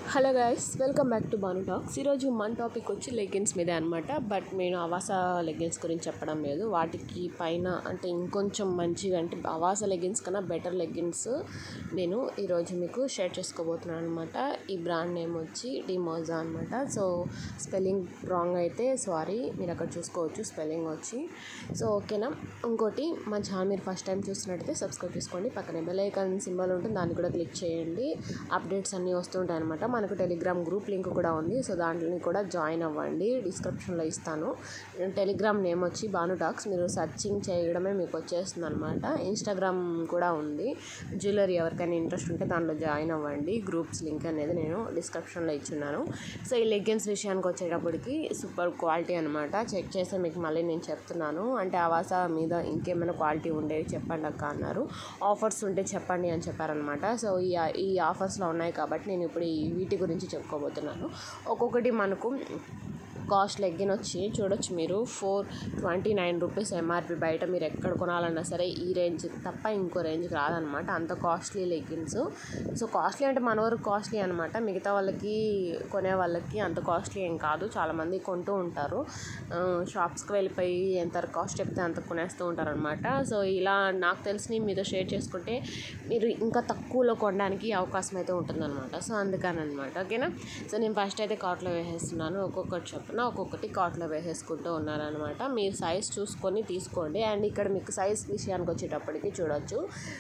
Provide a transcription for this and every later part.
hello guys welcome back to Banu talks ఈరోజు మన topic వచ్చి లెగ్గిన్స్ మీదే అనమాట బట్ నేను అవాస లెగ్గిన్స్ గురించి చెప్పడం లేదు వాటికి పైన అంటే ఇంకొంచెం మంచిగా అంటే అవాస లెగ్గిన్స్ కన్నా బెటర్ లెగ్గిన్స్ నేను ఈరోజు మీకు షేర్ చేసుకోబోతున్నాను అనమాట ఈ బ్రాండ్ నేమ్ వచ్చి డిమోజా అనమాట సో స్పెల్లింగ్ రాంగ్ అయితే సారీ మీరు అక్కడ చూసుకోవచ్చు స్పెల్లింగ్ వచ్చి సో ఓకేనా ఇంకోటి మా ఛానల్ మీరు ఫస్ట్ టైం చూస్తున్నట్టయితే సబ్స్క్రైబ్ చేసుకోండి పక్కనే బెల్ ఐకాన్ సింబల్ ఉంటుంది దాన్ని కూడా క్లిక్ చేయండి అప్డేట్స్ అన్నీ వస్తుంటాయి అనమాట మనకు టెలిగ్రామ్ గ్రూప్ లింక్ కూడా ఉంది సో దాంట్లో కూడా జాయిన్ అవ్వండి డిస్క్రిప్షన్లో ఇస్తాను టెలిగ్రామ్ నేమ్ వచ్చి భాను టాక్స్ మీరు సర్చింగ్ చేయడమే మీకు వచ్చేస్తుంది అనమాట ఇన్స్టాగ్రామ్ కూడా ఉంది జ్యువెలరీ ఎవరికైనా ఇంట్రెస్ట్ ఉంటే దాంట్లో జాయిన్ అవ్వండి గ్రూప్స్ లింక్ అనేది నేను డిస్క్రిప్షన్లో ఇచ్చున్నాను సో ఈ లెగ్గిన్స్ విషయానికి వచ్చేటప్పటికి సూపర్ క్వాలిటీ అనమాట చెక్ చేస్తే మీకు మళ్ళీ నేను చెప్తున్నాను అంటే ఆవాస మీద ఇంకేమైనా క్వాలిటీ ఉండేవి చెప్పండి అక్క అన్నారు ఆఫర్స్ ఉంటే చెప్పండి అని చెప్పారనమాట సో ఈ ఈ ఆఫర్స్లో ఉన్నాయి కాబట్టి నేను ఇప్పుడు ఈ వీటి గురించి చెప్పుకోబోతున్నాను ఒక్కొక్కటి మనకు కాస్ట్ లెగ్గిన్ వచ్చి చూడొచ్చు మీరు four twenty nine rupees MRP బయట మీరు ఎక్కడ కొనాలన్నా సరే ఈ రేంజ్ తప్ప ఇంకో రేంజ్కి రాదనమాట అంత కాస్ట్లీ లెగ్గిన్స్ సో కాస్ట్లీ అంటే మన వరకు కాస్ట్లీ అనమాట మిగతా వాళ్ళకి కొనే వాళ్ళకి అంత కాస్ట్లీ ఏం కాదు చాలామంది కొంటూ ఉంటారు షాప్స్కి వెళ్ళిపోయి ఎంత కాస్ట్ చెప్తే అంత కొనేస్తూ ఉంటారు అనమాట సో ఇలా నాకు తెలిసి మీతో షేర్ చేసుకుంటే మీరు ఇంకా తక్కువలో కొనడానికి అవకాశం అయితే ఉంటుందన్నమాట సో అందుకని అనమాట ఓకేనా సో నేను ఫస్ట్ అయితే కార్ట్లో వేసేస్తున్నాను ఒక్కొక్కటి చొప్పున ఒక్కొక్కటి కార్ట్లో వేసేసుకుంటూ ఉన్నారనమాట మీరు సైజ్ చూసుకొని తీసుకోండి అండ్ ఇక్కడ మీకు సైజ్ విషయానికి వచ్చేటప్పటికి చూడొచ్చు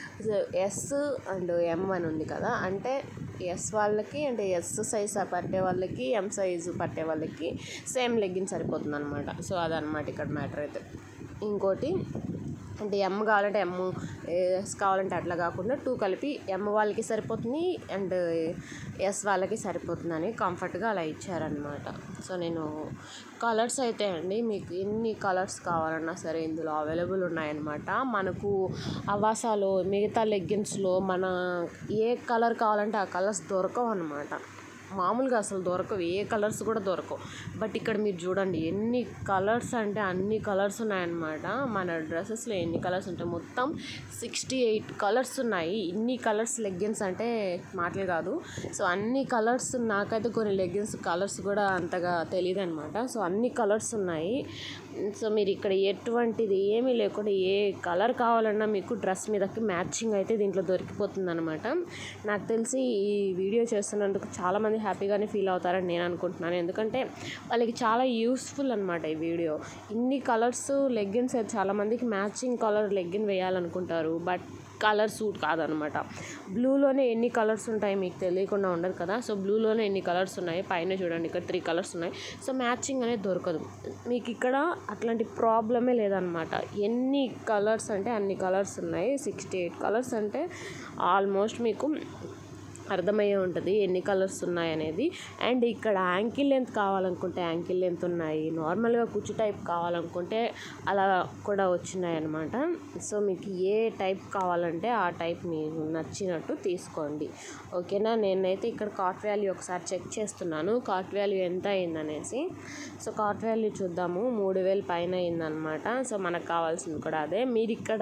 ఎస్ అండ్ ఎం అని ఉంది కదా అంటే ఎస్ వాళ్ళకి అంటే ఎస్ సైజ్ పట్టే వాళ్ళకి ఎం సైజు పట్టే వాళ్ళకి సేమ్ లెగ్గిన్ సరిపోతుంది అనమాట సో అదనమాట ఇక్కడ మ్యాటర్ అయితే ఇంకోటి అంటే ఎమ్ కావాలంటే ఎమ్ ఎస్ కావాలంటే అట్లా కాకుండా టూ కలిపి ఎమ్ వాళ్ళకి సరిపోతుంది అండ్ ఎస్ వాళ్ళకి సరిపోతుందని కంఫర్ట్గా అలా ఇచ్చారనమాట సో నేను కలర్స్ అయితే అండి మీకు ఎన్ని కలర్స్ కావాలన్నా సరే ఇందులో అవైలబుల్ ఉన్నాయన్నమాట మనకు అవాసాలో మిగతా లెగ్గిన్స్లో మన ఏ కలర్ కావాలంటే ఆ కలర్స్ దొరకవు అనమాట మామూలుగా అసలు దొరకవు ఏ కలర్స్ కూడా దొరకవు బట్ ఇక్కడ మీరు చూడండి ఎన్ని కలర్స్ అంటే అన్ని కలర్స్ ఉన్నాయన్నమాట మన డ్రెస్సెస్లో ఎన్ని కలర్స్ ఉంటాయి మొత్తం సిక్స్టీ ఎయిట్ కలర్స్ ఉన్నాయి ఇన్ని కలర్స్ లెగ్గిన్స్ అంటే మాటలు కాదు సో అన్ని కలర్స్ నాకైతే కొన్ని లెగ్గిన్స్ కలర్స్ కూడా అంతగా తెలియదు అనమాట సో అన్ని కలర్స్ ఉన్నాయి సో మీరు ఇక్కడ ఎటువంటిది ఏమీ లేకుండా ఏ కలర్ కావాలన్నా మీకు డ్రెస్ మీదకి మ్యాచింగ్ అయితే దీంట్లో దొరికిపోతుంది అనమాట నాకు తెలిసి ఈ వీడియో చేస్తున్నందుకు చాలామంది హ్యాపీగానే ఫీల్ అవుతారని నేను అనుకుంటున్నాను ఎందుకంటే వాళ్ళకి చాలా యూస్ఫుల్ అనమాట ఈ వీడియో ఇన్ని కలర్స్ లెగ్గిన్స్ చాలామందికి మ్యాచింగ్ కలర్ లెగ్గిన్ వేయాలనుకుంటారు బట్ కలర్ సూట్ కాదనమాట బ్లూలోనే ఎన్ని కలర్స్ ఉంటాయి మీకు తెలియకుండా ఉండదు కదా సో బ్లూలోనే ఎన్ని కలర్స్ ఉన్నాయి పైన చూడండి ఇక్కడ త్రీ కలర్స్ ఉన్నాయి సో మ్యాచింగ్ అనేది దొరకదు మీకు ఇక్కడ అట్లాంటి ప్రాబ్లమే లేదనమాట ఎన్ని కలర్స్ అంటే అన్ని కలర్స్ ఉన్నాయి సిక్స్టీ ఎయిట్ కలర్స్ అంటే ఆల్మోస్ట్ మీకు అర్థమయ్యే ఉంటుంది ఎన్ని కలర్స్ ఉన్నాయి అనేది అండ్ ఇక్కడ యాంకిల్ లెంత్ కావాలనుకుంటే యాంకిల్ లెంత్ ఉన్నాయి నార్మల్గా కుచ్చు టైప్ కావాలనుకుంటే అలా కూడా వచ్చినాయి అనమాట సో మీకు ఏ టైప్ కావాలంటే ఆ టైప్ మీకు నచ్చినట్టు తీసుకోండి ఓకేనా నేనైతే ఇక్కడ కార్ట్ వాల్యూ ఒకసారి చెక్ చేస్తున్నాను కార్ట్ వాల్యూ ఎంత అయిందనేసి సో కార్ట్ వాల్యూ చూద్దాము మూడు వేలు పైన అయిందనమాట సో మనకు కావాల్సింది కూడా అదే మీరు ఇక్కడ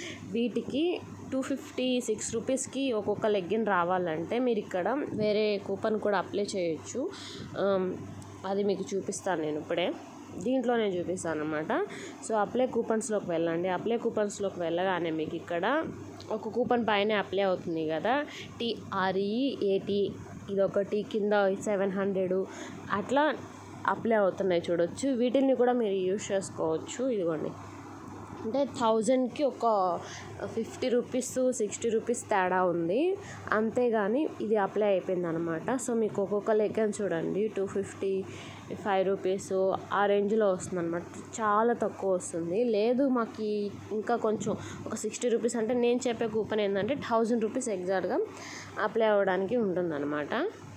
వీటికి టూ ఫిఫ్టీ సిక్స్ రూపీస్కి ఒక్కొక్క లెగ్గిన్ రావాలంటే మీరు ఇక్కడ వేరే కూపన్ కూడా అప్లై చేయొచ్చు అది మీకు చూపిస్తాను నేను ఇప్పుడే దీంట్లోనే చూపిస్తాను అనమాట సో అప్లై కూపన్స్లోకి వెళ్ళండి అప్లై కూపన్స్లోకి వెళ్ళగానే మీకు ఇక్కడ ఒక కూపన్ పైన అప్లై అవుతుంది కదా టీఆర్ఈఏటి ఇదొకటి కింద సెవెన్ హండ్రెడ్ అట్లా అప్లై అవుతున్నాయి చూడొచ్చు వీటిని కూడా మీరు యూజ్ చేసుకోవచ్చు ఇదిగోండి అంటే థౌజండ్కి ఒక ఫిఫ్టీ రూపీస్ సిక్స్టీ రూపీస్ తేడా ఉంది అంతేగాని ఇది అప్లై అయిపోయింది అనమాట సో మీకు ఒక్కొక్క లెక్కన చూడండి టూ ఫిఫ్టీ ఫైవ్ రూపీస్ ఆ రేంజ్లో వస్తుంది అనమాట చాలా తక్కువ వస్తుంది లేదు మాకు ఇంకా కొంచెం ఒక సిక్స్టీ రూపీస్ అంటే నేను చెప్పే కూపన్ ఏంటంటే థౌజండ్ రూపీస్ ఎగ్జాక్ట్గా అప్లై అవ్వడానికి ఉంటుందన్నమాట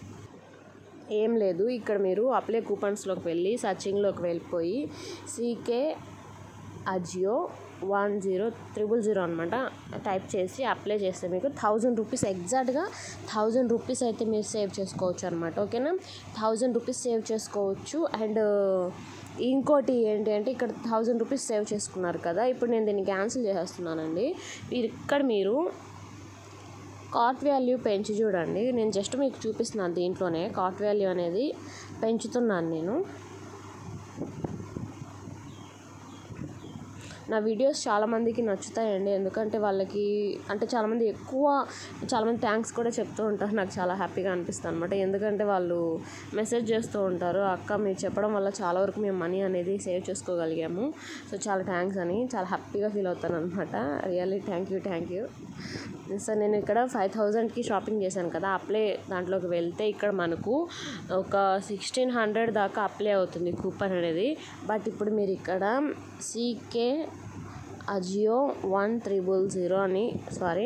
ఏం లేదు ఇక్కడ మీరు అప్లై కూపన్స్లోకి వెళ్ళి సర్చింగ్లోకి వెళ్ళిపోయి CK AJIO one zero triple zero అనమాట టైప్ చేసి అప్లై చేస్తే మీకు థౌజండ్ రూపీస్ ఎగ్జాక్ట్గా థౌజండ్ రూపీస్ అయితే మీరు సేవ్ చేసుకోవచ్చు అనమాట ఓకేనా థౌజండ్ రూపీస్ సేవ్ చేసుకోవచ్చు అండ్ ఇంకోటి ఏంటి అంటే ఇక్కడ థౌజండ్ రూపీస్ సేవ్ చేసుకున్నారు కదా ఇప్పుడు నేను దీన్ని క్యాన్సిల్ చేసేస్తున్నానండి మీరు ఇక్కడ మీరు కాట్ వాల్యూ పెంచి చూడండి నేను జస్ట్ మీకు చూపిస్తున్నాను దీంట్లోనే కాట్ వాల్యూ అనేది పెంచుతున్నాను నేను నా వీడియోస్ చాలామందికి నచ్చుతాయండి ఎందుకంటే వాళ్ళకి అంటే చాలామంది ఎక్కువ చాలామంది థ్యాంక్స్ కూడా చెప్తూ ఉంటారు నాకు చాలా హ్యాపీగా అనిపిస్తుంది అనమాట ఎందుకంటే వాళ్ళు మెసేజ్ చేస్తూ ఉంటారు అక్క మీరు చెప్పడం వల్ల చాలా వరకు మేము మనీ అనేది సేవ్ చేసుకోగలిగాము సో చాలా థ్యాంక్స్ అని చాలా హ్యాపీగా ఫీల్ అవుతాను అనమాట really thank you thank you so నేను ఇక్కడ ఫైవ్ థౌజండ్కి షాపింగ్ చేశాను కదా అప్లై దాంట్లోకి వెళ్తే ఇక్కడ మనకు ఒక సిక్స్టీన్ హండ్రెడ్ దాకా అప్లై అవుతుంది కూపన్ అనేది బట్ ఇప్పుడు మీరు ఇక్కడ CK AJIO one triple zero అని సారీ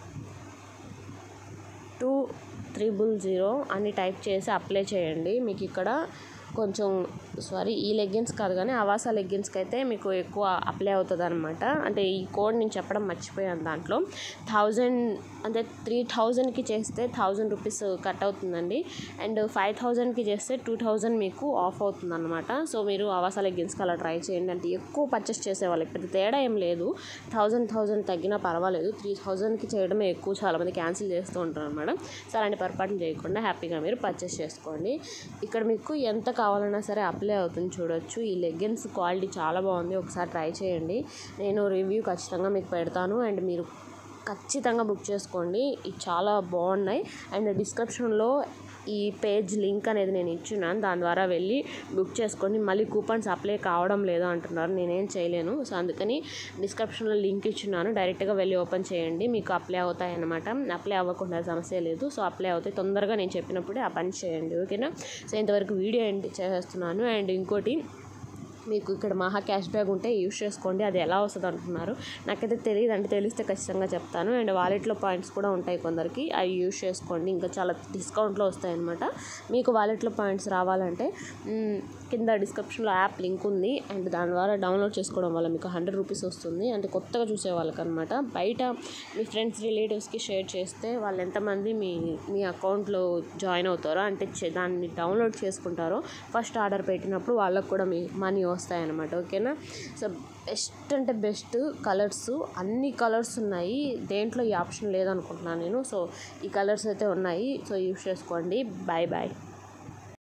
టూ త్రిబుల్ జీరో అని టైప్ చేసి అప్లై చేయండి మీకు ఇక్కడ కొంచెం సారీ ఈ లెగ్గిన్స్ కాదు కానీ అవాసా లెగ్గిన్స్కి అయితే మీకు ఎక్కువ అప్లై అవుతుంది అనమాట అంటే ఈ కోడ్ నేను చెప్పడం మర్చిపోయాను దాంట్లో థౌజండ్ అంటే త్రీ థౌజండ్కి చేస్తే థౌజండ్ రూపీస్ కట్ అవుతుందండి అండ్ ఫైవ్ థౌజండ్కి చేస్తే టూ థౌజండ్ మీకు ఆఫ్ అవుతుంది అనమాట సో మీరు అవాసా లెగ్గిన్స్కి అలా ట్రై చేయండి అంటే ఎక్కువ పర్చేస్ చేసే వాళ్ళకి పెద్ద తేడా ఏం లేదు థౌజండ్ థౌజండ్ తగ్గినా పర్వాలేదు త్రీ థౌజండ్కి చేయడమే ఎక్కువ చాలామంది క్యాన్సిల్ చేస్తూ ఉంటారు అనమాట సో అలాంటి పొరపాట్లు చేయకుండా హ్యాపీగా మీరు పర్చేస్ చేసుకోండి ఇక్కడ మీకు ఎంత కావాలన్నా సరే అప్లై అవుతుంది చూడొచ్చు ఈ లెగ్గిన్స్ క్వాలిటీ చాలా బాగుంది ఒకసారి ట్రై చేయండి నేను రివ్యూ ఖచ్చితంగా మీకు పెడతాను అండ్ మీరు ఖచ్చితంగా బుక్ చేసుకోండి ఇవి చాలా బాగున్నాయి అండ్ డిస్క్రిప్షన్లో ఈ పేజ్ లింక్ అనేది నేను ఇచ్చున్నాను దాని ద్వారా వెళ్ళి బుక్ చేసుకోండి మళ్ళీ కూపన్స్ అప్లై కావడం లేదు అంటున్నారు నేనేం చేయలేను సో అందుకని డిస్క్రిప్షన్లో లింక్ ఇచ్చున్నాను డైరెక్ట్గా వెళ్ళి ఓపెన్ చేయండి మీకు అప్లై అవుతాయి అనమాట అప్లై అవ్వకుండా సమస్య లేదు సో అప్లై అవుతాయి తొందరగా నేను చెప్పినప్పుడే ఆ పని చేయండి ఓకేనా సో ఇంతవరకు వీడియో ఎండ్ చేసేస్తున్నాను అండ్ ఇంకోటి మీకు ఇక్కడ మహా క్యాష్ బ్యాక్ ఉంటే యూస్ చేసుకోండి అది ఎలా వస్తుంది అంటున్నారు నాకైతే తెలియదు అంటే తెలిస్తే ఖచ్చితంగా చెప్తాను అండ్ వాలెట్లో పాయింట్స్ కూడా ఉంటాయి కొందరికి అవి యూస్ చేసుకోండి ఇంకా చాలా డిస్కౌంట్లో వస్తాయన్నమాట మీకు వాలెట్లో పాయింట్స్ రావాలంటే మ్, కింద డిస్క్రిప్షన్లో యాప్ లింక్ ఉంది అండ్ దాని ద్వారా డౌన్లోడ్ చేసుకోవడం వల్ల మీకు హండ్రెడ్ రూపీస్ వస్తుంది అంటే కొత్తగా చూసే వాళ్ళకి అనమాట బయట మీ ఫ్రెండ్స్ రిలేటివ్స్కి షేర్ చేస్తే వాళ్ళు ఎంతమంది మీ మీ అకౌంట్లో జాయిన్ అవుతారో అంటే చే- దాన్ని డౌన్లోడ్ చేసుకుంటారో ఫస్ట్ ఆర్డర్ పెట్టినప్పుడు వాళ్ళకు కూడా మీ మనీ వస్తాయన్నమాట ఓకేనా సో బెస్ట్ అంటే బెస్ట్ కలర్స్ అన్ని కలర్స్ ఉన్నాయి దేంట్లో ఈ ఆప్షన్ లేదనుకుంటున్నాను నేను సో ఈ కలర్స్ అయితే ఉన్నాయి సో యూస్ చేసుకోండి బాయ్ బాయ్